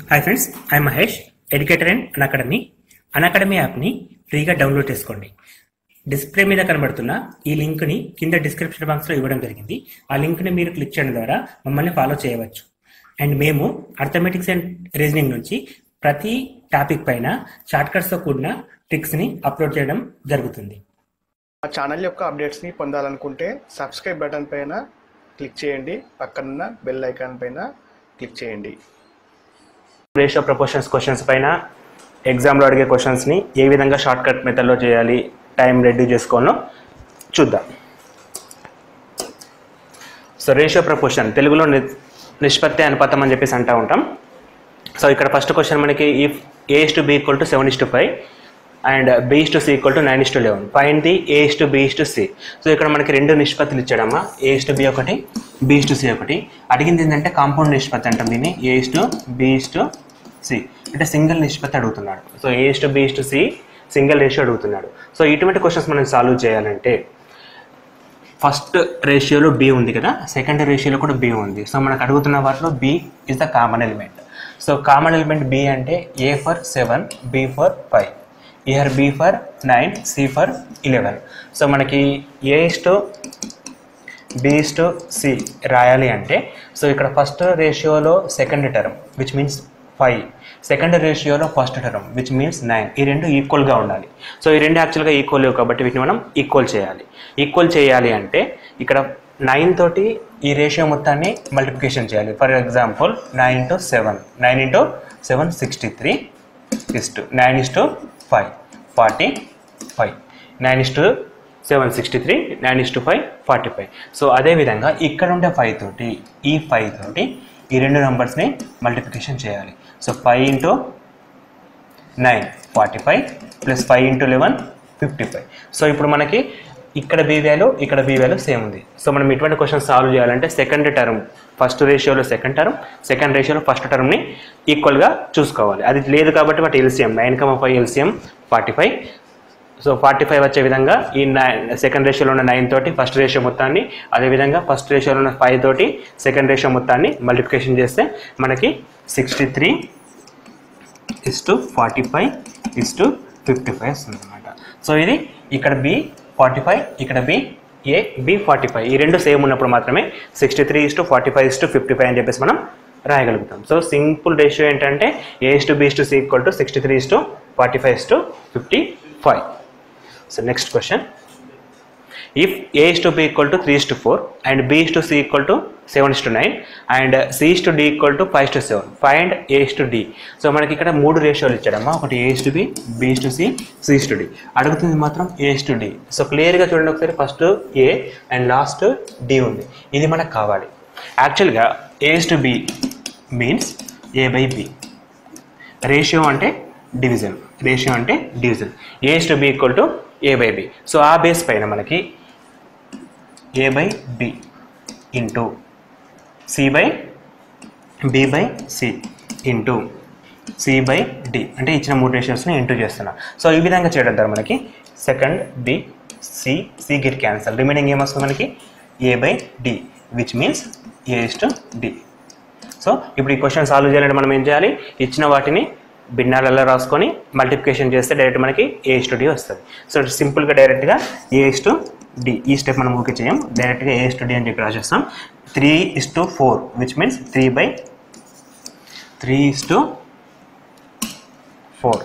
hi friends I Mahesh educator and academy academy యాప్ని ఫ్రీగా download చేసుకోండి డిస్ప్లే మీద కనబడుతున్న ఈ లింక్ని కింద డిస్క్రిప్షన్ బాక్స్లో ఇవ్వడం జరిగింది ఆ లింక్ని మీరు క్లిక్ చేయడం ద్వారా మమ్మల్ని ఫాలో చేయవచ్చు అండ్ మేము అర్థమెటిక్స్ అండ్ రీజనింగ్ నుంచి ప్రతి టాపిక్ పైన షార్ట్కట్స్తో కూడిన ట్రిక్స్ని అప్లోడ్ చేయడం జరుగుతుంది మా ఛానల్ యొక్క అప్డేట్స్ని పొందాలనుకుంటే సబ్స్క్రైబ్ బటన్ పైన క్లిక్ చేయండి పక్కనున్న బెల్ ఐకాన్ పైన క్లిక్ చేయండి రేషియో ప్రపోర్షన్స్ క్వశ్చన్స్ పైన ఎగ్జామ్లో అడిగే క్వశ్చన్స్ని ఏ విధంగా షార్ట్ కట్ మెథడ్లో చేయాలి టైం రెడ్యూస్ చేసుకోవాలో చూద్దాం సో రేషియో ప్రపోర్షన్ తెలుగులో ని నిష్పత్తి అనుపాతం అని చెప్పేసి అంటూ ఉంటాం సో ఇక్కడ ఫస్ట్ క్వశ్చన్ మనకి if a is to B equal to seven is to five and B is to C equal to nine is to eleven find the a is to B is to C so ఇక్కడ మనకి రెండు నిష్పత్తులు ఇచ్చాడమ్మా a is to b ఒకటి b is to c ఒకటి అడిగింది ఏంటంటే compound నిష్పత్తి అంటాం దీన్ని a is to B is to C అంటే సింగిల్ నిష్పత్తి అడుగుతున్నాడు so a is to B is to c single ratio అడుగుతున్నాడు సో ఇటువంటి క్వశ్చన్స్ మనం సాల్వ్ చేయాలంటే ఫస్ట్ రేషియోలో బి ఉంది కదా సెకండ్ రేషియోలో కూడా బి ఉంది సో మనకు అడుగుతున్న వాటిలో b is the common element so common element b అంటే a for seven b for five here b for nine c for eleven so మనకి ఏ is to B is to c రాయాలి అంటే so ఇక్కడ first రేషియోలో second term which means five second రేషియోలో first term which means nine ఈ రెండు ఈక్వల్గా ఉండాలి సో ఈ రెండు యాక్చువల్గా ఈక్వల్ లేవు కాబట్టి వీటిని మనం ఈక్వల్ చేయాలి ఈక్వల్ చేయాలి అంటే ఇక్కడ నైన్ తోటి ఈ రేషియో మొత్తాన్ని మల్టిప్లికేషన్ చేయాలి for example nine into seven nine into seven sixty three is to nine is to five forty five nine is to seven sixty three nine is to five forty five so అదేవిధంగా ఇక్కడ ఉండే five తోటి ఈ five తోటి ఈ రెండు నెంబర్స్ని multiplication చేయాలి so five into nine forty five plus five into eleven fifty five so ఇప్పుడు మనకి ఇక్కడ బీ వాల్యూ ఇక్కడ బీ వాల్యూ సేమ్ ఉంది సో మనం ఇటువంటి క్వశ్చన్ సాల్వ్ చేయాలంటే సెకండ్ టర్మ్ ఫస్ట్ రేషియోలో సెకండ్ టర్మ్ సెకండ్ రేషియోలో ఫస్ట్ టర్మ్ని ఈక్వల్గా చూసుకోవాలి అది లేదు కాబట్టి వాటి LCM nine comma five LCM forty five so forty five వచ్చే విధంగా ఈ నైన్ సెకండ్ రేషియోలో ఉన్న నైన్ తోటి ఫస్ట్ రేషియో మొత్తాన్ని అదేవిధంగా ఫస్ట్ రేషియోలో ఉన్న ఫైవ్ తోటి సెకండ్ రేషియో మొత్తాన్ని మల్టిప్లికేషన్ చేస్తే మనకి sixty three is to forty five is to fifty five వస్తుంది అనమాట సో ఇది ఇక్కడ బి ఫార్టీ ఫైవ్ ఇక్కడ B A B forty five ఈ రెండు సేమ్ ఉన్నప్పుడు మాత్రమే sixty three is to forty five is to fifty five అని చెప్పేసి మనం రాయగలుగుతాం సో సింపుల్ రేషియో ఏంటంటే A is to B is to C equal to sixty three is to forty five is to fifty five so next question if a is to b equal to 3 is to 4 and b is to c equal to 7 is to 9 and c is to d equal to 5 is to 7 find a is to d so మనకి ఇక్కడ మూడు రేషియోలు ఇచ్చాడమ్మా ఒకటి a is to b b is to c c is to d అడుగుతుంది మాత్రం a is to d so క్లియర్గా చూడండి ఒకసారి first a and last d ఉంది ఇది మనకు కావాలి యాక్చువల్గా a is to b means a by b ratio అంటే డివిజన్ రేషియో అంటే division A is to B equal to A by B so ఆ బేస్ పైన మనకి A by B into C by B by C into C by D అంటే ఇచ్చిన మూడు రేషియోస్ని into చేస్తున్నా so ఈ విధంగా చేయడం ద్వారా మనకి second B C C get cancel remaining ఏమొస్తుంది మనకి A by D which means A is to D so ఇప్పుడు ఈ క్వశ్చన్ సాల్వ్ చేయాలంటే మనం ఏం చేయాలి ఇచ్చిన వాటిని భిన్నాలలో రాసుకొని మల్టిప్లికేషన్ చేస్తే డైరెక్ట్ మనకి ఏ ఇస్ టు డి వస్తుంది సో సింపుల్గా డైరెక్ట్గా ఏ ఇస్ టు డి ఈ స్టెప్ మనం ఊకే చేయం డైరెక్ట్గా ఏ ఇస్ టు డి అని చెప్పి రాసేస్తాం three is to four which means three by three is to four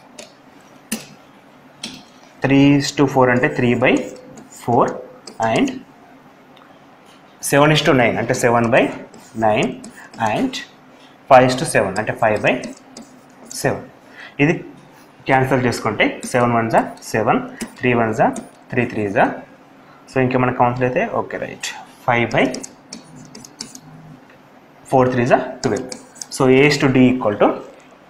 three is to four అంటే three by four and seven is to nine అంటే seven by nine and five is to seven అంటే five by seven ఇది cancel చేసుకుంటే seven one జా seven three one జా three three జా so ఇంకా మన కౌన్సిల్ అయితే okay right five by four three జా twelve so ace to D equal to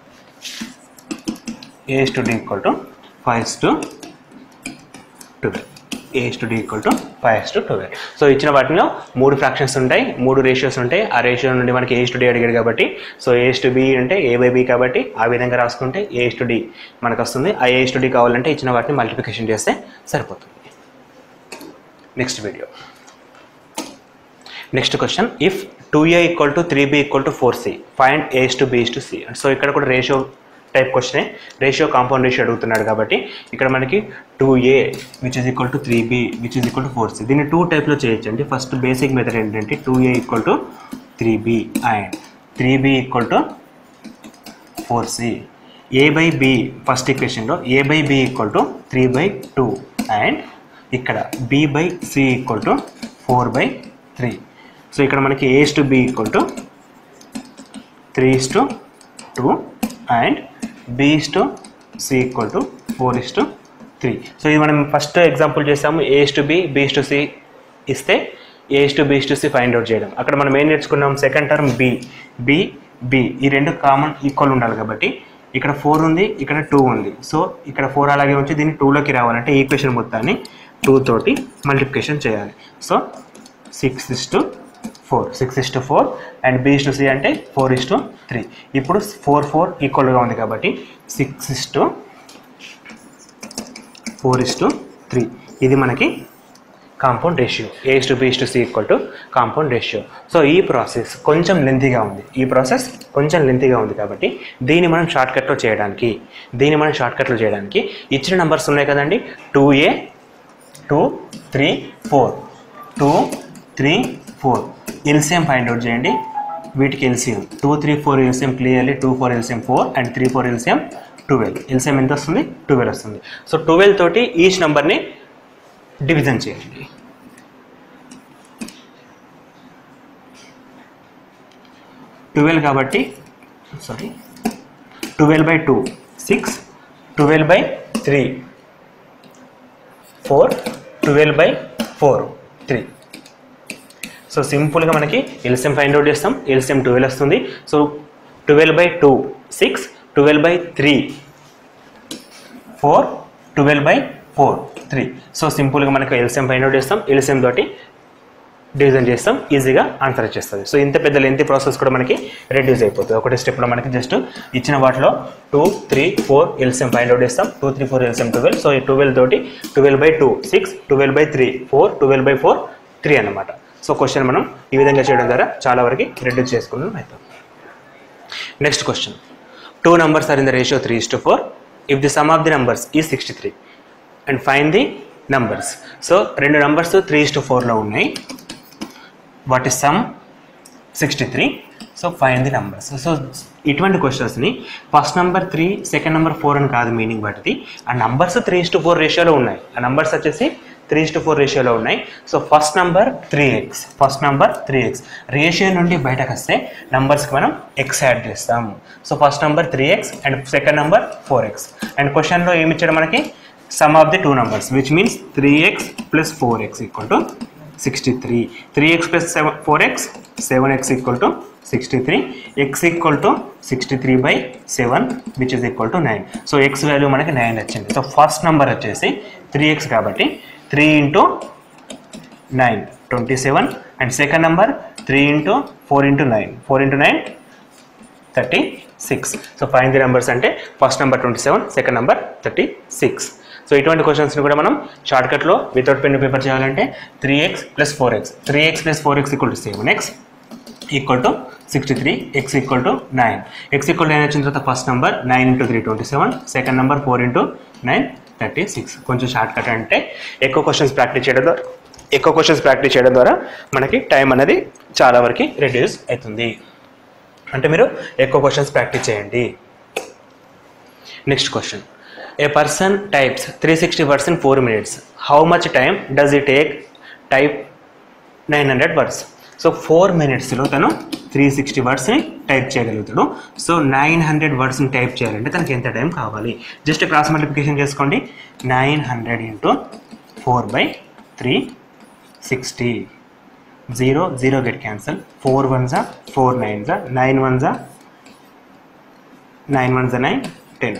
A's to D equal to five to twelve A's to D equal to five to twelve so ఇచ్చిన వాటిలో మూడు fractions ఉంటాయి మూడు ratios ఉంటాయి ఆ ratio నుండి మనకి ఏస్ టు డి అడిగాడు కాబట్టి సో ఏస్ టు బి అంటే ఏ బై బి కాబట్టి ఆ విధంగా రాసుకుంటే ఏస్ టు డి మనకు వస్తుంది ఆ ఏస్ టు డి కావాలంటే ఇచ్చిన వాటిని మల్టిప్లికేషన్ చేస్తే సరిపోతుంది next video next question if two A equal to three B equal to four C find A's to B's to C so ఇక్కడ కూడా రేషియో టైప్ క్వశ్చనే రేషియో కాంపౌండ్ రేషియో అడుగుతున్నాడు కాబట్టి ఇక్కడ మనకి two A which is equal to three B which is equal to four C దీన్ని two టైప్లో చేయొచ్చండి ఫస్ట్ బేసిక్ మెథడ్ ఏంటంటే two A equal to three B and three B equal to four C A by B first ఈక్వేషన్లో A by B equal to three by two and ఇక్కడ B by C equal to four by three so ఇక్కడ మనకి A's to B equal to three is to two and B is to C equal to four is to three so ఇది మనం first example చేసాము A's to B B's to C ఇస్తే A's to B's to C find out చేయడం అక్కడ మనం ఏం నేర్చుకున్నాం second term B B B ఈ రెండు కామన్ ఈక్వల్ ఉండాలి కాబట్టి ఇక్కడ ఫోర్ ఉంది ఇక్కడ టూ ఉంది సో ఇక్కడ ఫోర్ అలాగే ఉంచి దీన్ని టూలోకి రావాలంటే ఈక్వేషన్ మొత్తాన్ని టూ తోటి మల్టిప్లికేషన్ చేయాలి so six is to four six is to four and B is to C అంటే ఫోర్ ఇస్ టు త్రీ ఇప్పుడు ఫోర్ ఫోర్ ఈక్వల్గా ఉంది కాబట్టి six is to four is to three ఇది మనకి compound ratio A's to B's to C equal to compound ratio so ఈ process కొంచెం లెంతీగా ఉంది ఈ ప్రాసెస్ కొంచెం లెంతీగా ఉంది కాబట్టి దీన్ని మనం షార్ట్కట్లో చేయడానికి దీన్ని మనం షార్ట్కట్లో చేయడానికి ఇచ్చిన నెంబర్స్ ఉన్నాయి కదండి two A two three four two three four LCM find out చేయండి వీటికి LCM two three four LCM clearly two four LCM four and three four LCM twelve LCM ఎంత వస్తుంది ట్వెల్వ్ వస్తుంది సో ట్వెల్వ్ తోటి each నెంబర్ని division చేయండి twelve కాబట్టి sorry twelve by two six twelve by three four twelve by four three so సింపుల్గా మనకి LCM find out చేస్తాం ఎల్సిఎం ట్వెల్వ్ వస్తుంది so twelve by two six twelve by three four twelve by four three so సింపుల్గా మనకి LCM find out చేస్తాం LCM తోటి division చేస్తాం ఈజీగా ఆన్సర్ వచ్చేస్తుంది సో ఇంత పెద్ద లెంత్ ప్రాసెస్ కూడా మనకి రెడ్యూస్ అయిపోతుంది ఒకటి స్టెప్లో మనకి జస్ట్ ఇచ్చిన వాటిలో two three four LCM find out చేస్తాం two three four LCM twelve so ఈ ట్వెల్వ్ తోటి twelve by two six twelve by three four twelve by four three అన్నమాట సో క్వశ్చన్ మనం ఈ విధంగా చేయడం ద్వారా చాలా వరకు రెడ్యూస్ చేసుకున్నాం అవుతాం next question two numbers are in the ratio 3 is to 4 if the sum of the numbers is 63 and find the numbers so రెండు నంబర్స్ త్రీ ఇస్ టు ఫోర్లో ఉన్నాయి what is sum sixty three so find the numbers so ఇటువంటి క్వశ్చన్స్ని first number three second number four అని కాదు meaning వాటిది ఆ numbers three is to four రేషియోలో ఉన్నాయి ఆ నంబర్స్ వచ్చేసి త్రీ ఇస్ టు ఫోర్ రేషియోలో ఉన్నాయి so first number three X first number three X ratio నుండి బయటకు వస్తే నంబర్స్కి మనం ఎక్స్ యాడ్ చేస్తాం so first number three X and second number four X and క్వశ్చన్లో ఏమి ఇచ్చాడు మనకి sum of the two numbers which means three X plus four X equal to sixty three three X plus seven four X seven X equal to sixty three X equal to sixty three by seven which is equal to nine so X value మనకి nine వచ్చింది so first number వచ్చేసి three X కాబట్టి three into nine twenty seven and second number three into four into nine four into nine thirty six so find the numbers అంటే first number twenty seven second number thirty six so ఇటువంటి క్వశ్చన్స్ని కూడా మనం షార్ట్కట్లో without pen paper చేయాలంటే three X plus four X three X plus four X equal to seven X equal to sixty three X equal to nine X equal nine వచ్చిన తర్వాత first number nine into three twenty seven second number four into nine thirty six కొంచెం shortcut అంటే ఎక్కువ questions practice చేయడం ద్వారా ఎక్కువ questions practice చేయడం ద్వారా మనకి టైం అనేది చాలా వరకు రెడ్యూస్ అవుతుంది అంటే మీరు ఎక్కువ క్వశ్చన్స్ ప్రాక్టీస్ చేయండి next question a person types three sixty words in four minutes how much time does he take type nine hundred words so four మినిట్స్లో తను త్రీ సిక్స్టీ వర్డ్స్ని టైప్ చేయగలుగుతాడు సో నైన్ హండ్రెడ్ వర్డ్స్ని టైప్ చేయాలంటే తనకి ఎంత టైం కావాలి జస్ట్ క్రాస్ మల్టిప్లికేషన్ చేసుకోండి nine hundred into four by three sixty zero zero get cancel four one జా ఫోర్ నైన్ జా నైన్ వన్ జా నైన్ వన్ జా నైన్ టెన్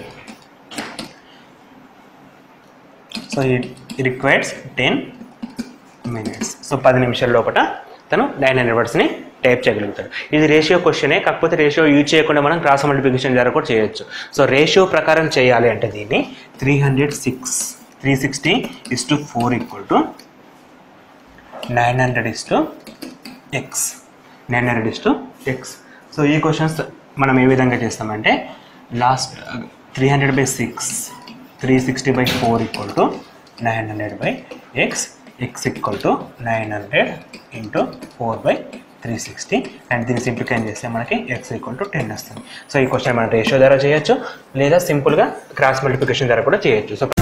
సో ఈ రిక్వైర్స్ టెన్ మినిట్స్ సో పది నిమిషాల లోపల తను నైన్ హండ్రెడ్ వర్డ్స్ని టైప్ చేయగలుగుతాడు ఇది రేషియో క్వశ్చనే కాకపోతే రేషియో యూజ్ చేయకుండా మనం క్రాస్ మల్టిప్లికేషన్ ద్వారా కూడా చేయొచ్చు సో రేషియో ప్రకారం చేయాలి అంటే దీన్ని three hundred six three sixty is to four equal to nine hundred is to X nine hundred is to X so ఈ క్వశ్చన్స్ మనం ఏ విధంగా చేస్తామంటే last three hundred by six three sixty by four equal to nine hundred by X X equal to nine hundred into four by three sixty and దీన్ని simplify చేస్తే మనకి X equal to ten వస్తుంది so ఈ question మనం ratio ద్వారా చేయొచ్చు లేదా సింపుల్గా క్రాస్ మల్టిప్లికేషన్ ద్వారా కూడా చేయొచ్చు సో